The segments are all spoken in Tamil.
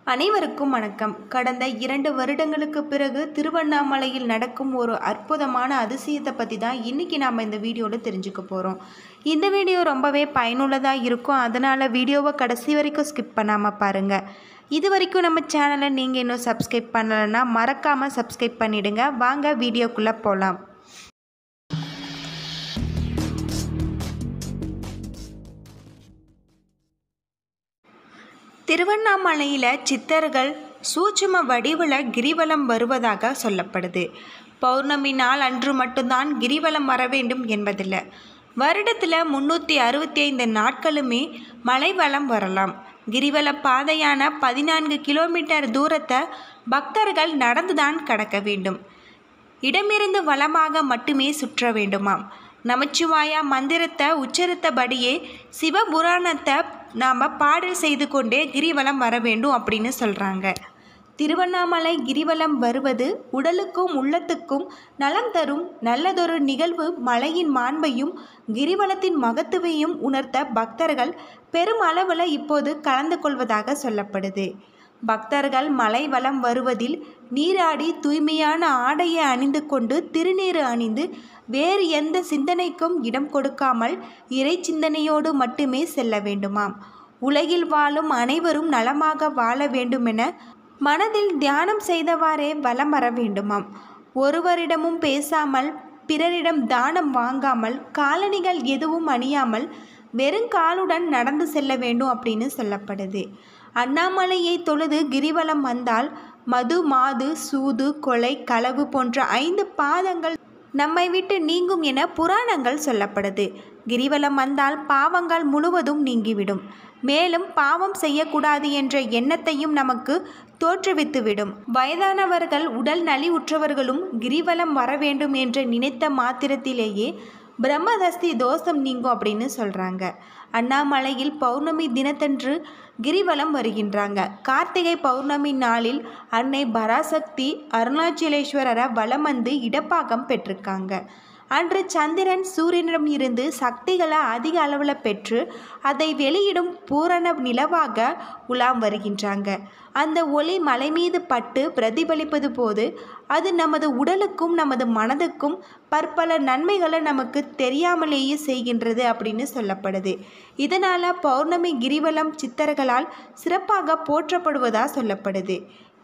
அனைவருக்கும் வணக்கம் கடந்த இரண்டு வருடங்களுக்கு பிறகு திருவண்ணாமலையில் நடக்கும் ஒரு அற்புதமான அதிசயத்தை பற்றி தான் இன்றைக்கி நாம் இந்த வீடியோவில் தெரிஞ்சுக்க போகிறோம் இந்த வீடியோ ரொம்பவே பயனுள்ளதாக இருக்கும் அதனால் வீடியோவை கடைசி வரைக்கும் ஸ்கிப் பண்ணாமல் பாருங்கள் இது வரைக்கும் நம்ம சேனலை நீங்கள் இன்னும் சப்ஸ்கிரைப் பண்ணலைன்னா மறக்காமல் சப்ஸ்கிரைப் பண்ணிவிடுங்க வாங்க வீடியோக்குள்ளே போகலாம் திருவண்ணாமலையில் சித்தர்கள் சூட்சும வடிவில் கிரிவலம் வருவதாக சொல்லப்படுது பௌர்ணமி நாள் அன்று மட்டும்தான் கிரிவலம் வர வேண்டும் என்பதில்லை வருடத்தில் முந்நூற்றி அறுபத்தி ஐந்து நாட்களுமே மலைவலம் வரலாம் கிரிவல பாதையான பதினான்கு கிலோமீட்டர் தூரத்தை பக்தர்கள் நடந்துதான் கடக்க வேண்டும் இடமிருந்து வலமாக மட்டுமே சுற்ற வேண்டுமாம் நமச்சிவாயா மந்திரத்தை உச்சரித்தபடியே சிவபுராணத்தை நாம் பாடல் செய்து கொண்டே கிரிவலம் வர வேண்டும் அப்படின்னு சொல்கிறாங்க திருவண்ணாமலை கிரிவலம் வருவது உடலுக்கும் உள்ளத்துக்கும் நலம் தரும் நல்லதொரு நிகழ்வு மலையின் மாண்பையும் கிரிவலத்தின் மகத்துவையும் உணர்த்த பக்தர்கள் பெரும் அளவில் இப்போது கலந்து கொள்வதாக சொல்லப்படுது பக்தர்கள் மலை வலம் வருவதில் நீராடி தூய்மையான ஆடையை அணிந்து கொண்டு திருநீறு அணிந்து வேறு எந்த சிந்தனைக்கும் இடம் கொடுக்காமல் இறை சிந்தனையோடு மட்டுமே செல்ல வேண்டுமாம் உலகில் வாழும் அனைவரும் நலமாக வாழ வேண்டுமென மனதில் தியானம் செய்தவாறே வலம் வர வேண்டுமாம் ஒருவரிடமும் பேசாமல் பிறரிடம் தானம் வாங்காமல் காலணிகள் எதுவும் அணியாமல் வெறுங்காலுடன் நடந்து செல்ல வேண்டும் அப்படின்னு சொல்லப்படுது அண்ணாமலையை தொழுது கிரிவலம் வந்தால் மது மாது சூது கொலை களவு போன்ற ஐந்து பாதங்கள் நம்மை விட்டு நீங்கும் என புராணங்கள் சொல்லப்படுது கிரிவலம் வந்தால் பாவங்கள் முழுவதும் நீங்கிவிடும் மேலும் பாவம் செய்யக்கூடாது என்ற எண்ணத்தையும் நமக்கு தோற்றுவித்துவிடும் வயதானவர்கள் உடல் நலிவுற்றவர்களும் கிரிவலம் வர வேண்டும் என்று நினைத்த மாத்திரத்திலேயே பிரம்மதஸ்தி தோஷம் நீங்கும் அப்படின்னு சொல்கிறாங்க அண்ணாமலையில் பௌர்ணமி தினத்தன்று கிரிவலம் வருகின்றாங்க கார்த்திகை பௌர்ணமி நாளில் அன்னை பராசக்தி அருணாச்சலேஸ்வரரை வலம் வந்து இடப்பாகம் பெற்றிருக்காங்க அன்று சந்திரன் சூரியனிடம் இருந்து சக்திகளை அதிக அளவில் பெற்று அதை வெளியிடும் பூரண நிலவாக உலாம் வருகின்றாங்க அந்த ஒளி மலை மீது பட்டு பிரதிபலிப்பது போது அது நமது உடலுக்கும் நமது மனதுக்கும் பற்பல நன்மைகளை நமக்கு தெரியாமலேயே செய்கின்றது அப்படின்னு சொல்லப்படுது இதனால் பௌர்ணமி கிரிவலம் சித்தர்களால் சிறப்பாக போற்றப்படுவதாக சொல்லப்படுது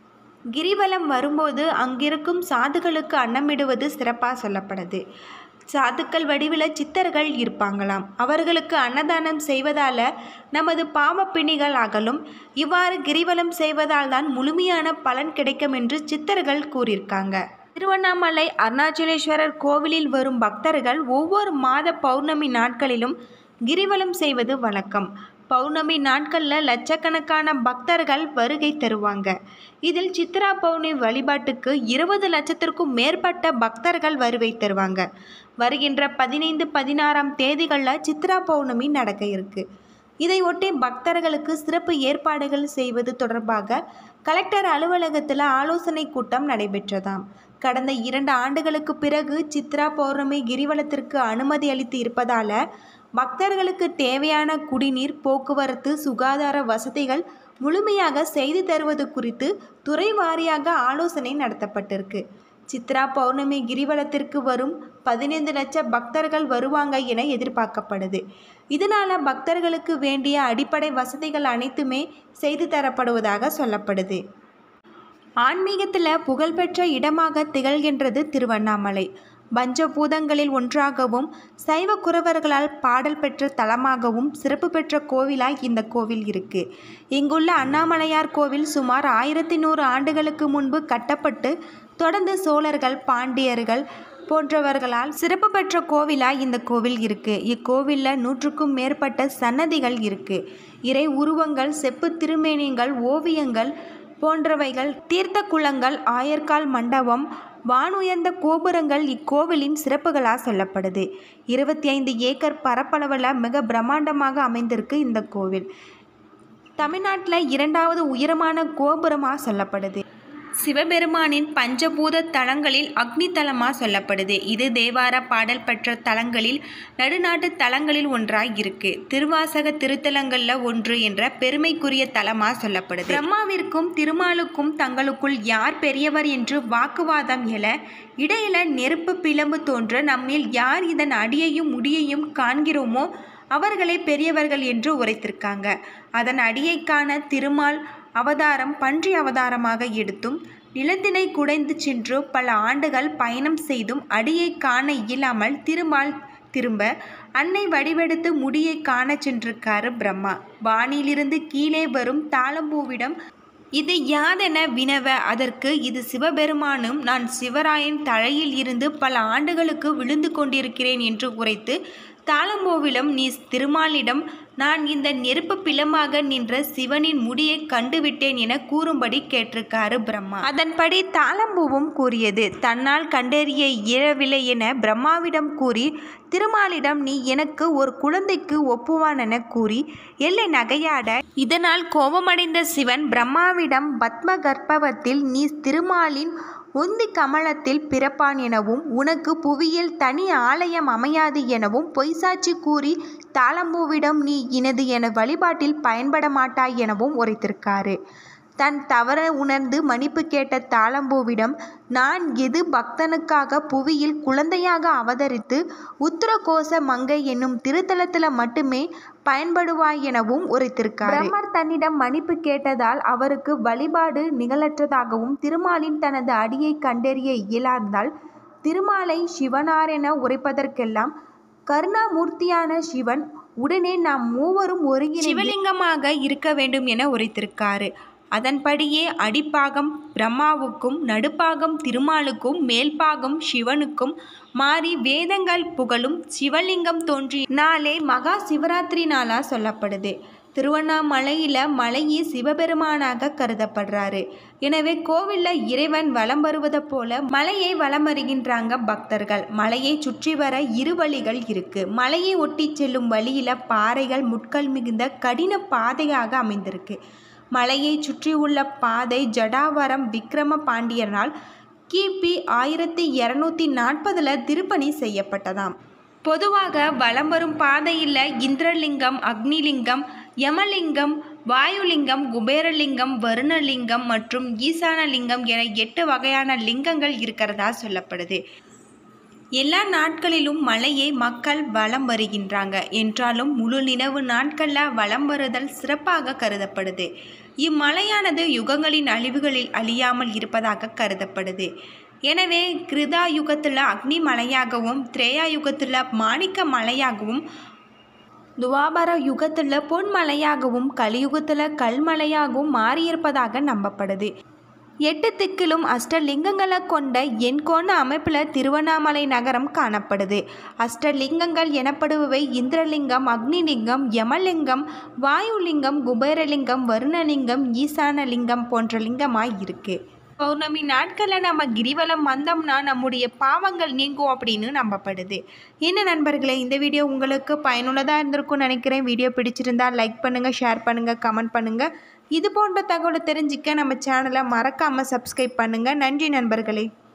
கிரிவலம் வரும்போது அங்கிருக்கும் சாதுகளுக்கு அன்னமிடுவது சிறப்பாக சொல்லப்படுது சாதுக்கள் வடிவில் சித்தர்கள் இருப்பாங்களாம் அவர்களுக்கு அன்னதானம் செய்வதால் நமது பாவப்பிணிகள் அகலும் இவ்வாறு கிரிவலம் செய்வதால் தான் முழுமையான பலன் கிடைக்கும் என்று சித்தர்கள் கூறியிருக்காங்க திருவண்ணாமலை அருணாச்சலேஸ்வரர் கோவிலில் வரும் பக்தர்கள் ஒவ்வொரு மாத பௌர்ணமி நாட்களிலும் கிரிவலம் செய்வது வழக்கம் பௌர்ணமி நாட்களில் லட்சக்கணக்கான பக்தர்கள் வருகை தருவாங்க இதில் சித்ரா பௌர்ணமி வழிபாட்டுக்கு இருபது லட்சத்திற்கும் மேற்பட்ட பக்தர்கள் வருகை தருவாங்க வருகின்ற பதினைந்து பதினாறாம் தேதிகளில் சித்ரா பௌர்ணமி நடக்க இருக்கு இதையொட்டி பக்தர்களுக்கு சிறப்பு ஏற்பாடுகள் செய்வது தொடர்பாக கலெக்டர் அலுவலகத்தில் ஆலோசனை கூட்டம் நடைபெற்றதாம் கடந்த இரண்டு ஆண்டுகளுக்கு பிறகு சித்ரா பௌர்ணமி கிரிவலத்திற்கு அனுமதி அளித்து இருப்பதால் பக்தர்களுக்கு தேவையான குடிநீர் போக்குவரத்து சுகாதார வசதிகள் முழுமையாக செய்து தருவது குறித்து துறை வாரியாக ஆலோசனை நடத்தப்பட்டிருக்கு சித்ரா பௌர்ணமி கிரிவலத்திற்கு வரும் பதினைந்து லட்சம் பக்தர்கள் வருவாங்க என எதிர்பார்க்கப்படுது இதனால் பக்தர்களுக்கு வேண்டிய அடிப்படை வசதிகள் அனைத்துமே செய்து தரப்படுவதாக சொல்லப்படுது ஆன்மீகத்தில் புகழ்பெற்ற இடமாக திகழ்கின்றது திருவண்ணாமலை பஞ்சபூதங்களில் ஒன்றாகவும் சைவ குறவர்களால் பாடல் பெற்ற தலமாகவும் சிறப்பு பெற்ற கோவிலாய் இந்த கோவில் இருக்கு இங்குள்ள அண்ணாமலையார் கோவில் சுமார் ஆயிரத்தி நூறு ஆண்டுகளுக்கு முன்பு கட்டப்பட்டு தொடர்ந்து சோழர்கள் பாண்டியர்கள் போன்றவர்களால் சிறப்பு பெற்ற கோவிலாய் இந்த கோவில் இருக்கு இக்கோவிலில் நூற்றுக்கும் மேற்பட்ட சன்னதிகள் இருக்கு இறை உருவங்கள் செப்பு திருமேனியங்கள் ஓவியங்கள் போன்றவைகள் தீர்த்த குளங்கள் ஆயர்கால் மண்டபம் வானுயர்ந்த கோபுரங்கள் இக்கோவிலின் சிறப்புகளாக சொல்லப்படுது இருபத்தி ஐந்து ஏக்கர் பரப்பளவில் மிக பிரம்மாண்டமாக அமைந்திருக்கு இந்த கோவில் தமிழ்நாட்டில் இரண்டாவது உயரமான கோபுரமாக சொல்லப்படுது சிவபெருமானின் பஞ்சபூத தலங்களில் அக்னி தலமா சொல்லப்படுது இது தேவார பாடல் பெற்ற தலங்களில் நடுநாட்டு தலங்களில் ஒன்றாய் இருக்கு திருவாசக திருத்தலங்கள்ல ஒன்று என்ற பெருமைக்குரிய தலமா சொல்லப்படுது பிரம்மாவிற்கும் திருமாலுக்கும் தங்களுக்குள் யார் பெரியவர் என்று வாக்குவாதம் எழ இடையில நெருப்பு பிளம்பு தோன்ற நம்மில் யார் இதன் அடியையும் முடியையும் காண்கிறோமோ அவர்களே பெரியவர்கள் என்று உரைத்திருக்காங்க அதன் அடியை காண திருமால் அவதாரம் பன்றி அவதாரமாக எடுத்தும் நிலத்தினை குடைந்து சென்று பல ஆண்டுகள் பயணம் செய்தும் அடியை காண இயலாமல் திருமால் திரும்ப அன்னை வடிவெடுத்து முடியை காண சென்றிருக்காரு பிரம்மா வானிலிருந்து கீழே வரும் தாளம்பூவிடம் இது யாதென வினவ அதற்கு இது சிவபெருமானும் நான் சிவராயன் தழையில் இருந்து பல ஆண்டுகளுக்கு விழுந்து கொண்டிருக்கிறேன் என்று உரைத்து தாளம்போவிலும் நீ திருமாலிடம் நான் இந்த நெருப்பு பிளமாக நின்ற சிவனின் முடியை கண்டுவிட்டேன் என கூறும்படி கேட்டிருக்காரு பிரம்மா அதன்படி தாளம்பூவும் கூறியது தன்னால் கண்டறிய இயலவில்லை என பிரம்மாவிடம் கூறி திருமாலிடம் நீ எனக்கு ஒரு குழந்தைக்கு ஒப்புவான் என கூறி எல்லை நகையாட இதனால் கோபமடைந்த சிவன் பிரம்மாவிடம் பத்ம கர்ப்பவத்தில் நீ திருமாலின் உந்தி கமலத்தில் பிறப்பான் எனவும் உனக்கு புவியில் தனி ஆலயம் அமையாது எனவும் பொய்சாட்சி கூறி தாளம்பூவிடம் நீ இனது என வழிபாட்டில் பயன்பட மாட்டாய் எனவும் உரைத்திருக்காரு தன் தவற உணர்ந்து மன்னிப்பு கேட்ட தாளம்பூவிடம் நான் எது பக்தனுக்காக புவியில் குழந்தையாக அவதரித்து உத்தரகோச மங்கை என்னும் திருத்தலத்தில் மட்டுமே பயன்படுவாய் எனவும் உரைத்திருக்கார் பிரம்மர் தன்னிடம் மன்னிப்பு கேட்டதால் அவருக்கு வழிபாடு நிகழற்றதாகவும் திருமாலின் தனது அடியை கண்டறிய இயலாததால் திருமாலை சிவனார் என உரைப்பதற்கெல்லாம் கருணாமூர்த்தியான சிவன் உடனே நாம் மூவரும் ஒருங்கிணைந்து சிவலிங்கமாக இருக்க வேண்டும் என உரைத்திருக்காரு அதன்படியே அடிப்பாகம் பிரம்மாவுக்கும் நடுப்பாகம் திருமாலுக்கும் மேல்பாகம் சிவனுக்கும் மாறி வேதங்கள் புகழும் சிவலிங்கம் தோன்றி நாளே மகா சிவராத்திரி நாளா சொல்லப்படுது திருவண்ணாமலையில் மலையே சிவபெருமானாக கருதப்படுறாரு எனவே கோவிலில் இறைவன் வலம் வருவதை போல மலையை வலம் வருகின்றாங்க பக்தர்கள் மலையை சுற்றி வர இரு வழிகள் இருக்கு மலையை ஒட்டி செல்லும் வழியில் பாறைகள் முட்கள் மிகுந்த கடின பாதையாக அமைந்திருக்கு மலையை சுற்றியுள்ள பாதை ஜடாவரம் விக்ரம பாண்டியனால் கிபி ஆயிரத்தி இரநூத்தி நாற்பதில் திருப்பணி செய்யப்பட்டதாம் பொதுவாக வலம் வரும் பாதையில் இந்திரலிங்கம் அக்னிலிங்கம் யமலிங்கம் வாயுலிங்கம் குபேரலிங்கம் வருணலிங்கம் மற்றும் ஈசானலிங்கம் என எட்டு வகையான லிங்கங்கள் இருக்கிறதா சொல்லப்படுது எல்லா நாட்களிலும் மலையை மக்கள் வலம் வருகின்றாங்க என்றாலும் முழு நிலவு நாட்களில் வலம் வருதல் சிறப்பாக கருதப்படுது இம்மலையானது யுகங்களின் அழிவுகளில் அழியாமல் இருப்பதாக கருதப்படுது எனவே கிருதா யுகத்தில் அக்னி மலையாகவும் திரேயா யுகத்தில் மாணிக்க மலையாகவும் துவாபர யுகத்தில் பொன் மலையாகவும் கலியுகத்தில் கல்மலையாகவும் மாறியிருப்பதாக நம்பப்படுது எட்டு திக்கிலும் அஷ்டலிங்கங்களை கொண்ட எண்கோண அமைப்பில் திருவண்ணாமலை நகரம் காணப்படுது அஷ்டலிங்கங்கள் எனப்படுபவை இந்திரலிங்கம் அக்னிலிங்கம் யமலிங்கம் வாயுலிங்கம் குபேரலிங்கம் வருணலிங்கம் ஈசானலிங்கம் போன்ற லிங்கமாய் இருக்கு பௌர்ணமி நாட்களில் நம்ம கிரிவலம் வந்தோம்னா நம்முடைய பாவங்கள் நீங்கும் அப்படின்னு நம்பப்படுது என்ன நண்பர்களே இந்த வீடியோ உங்களுக்கு பயனுள்ளதாக இருந்திருக்கும்னு நினைக்கிறேன் வீடியோ பிடிச்சிருந்தா லைக் பண்ணுங்கள் ஷேர் பண்ணுங்கள் கமெண்ட் பண்ணுங்கள் இது போன்ற தகவலை தெரிஞ்சிக்க நம்ம சேனலை மறக்காமல் சப்ஸ்கிரைப் பண்ணுங்கள் நன்றி நண்பர்களே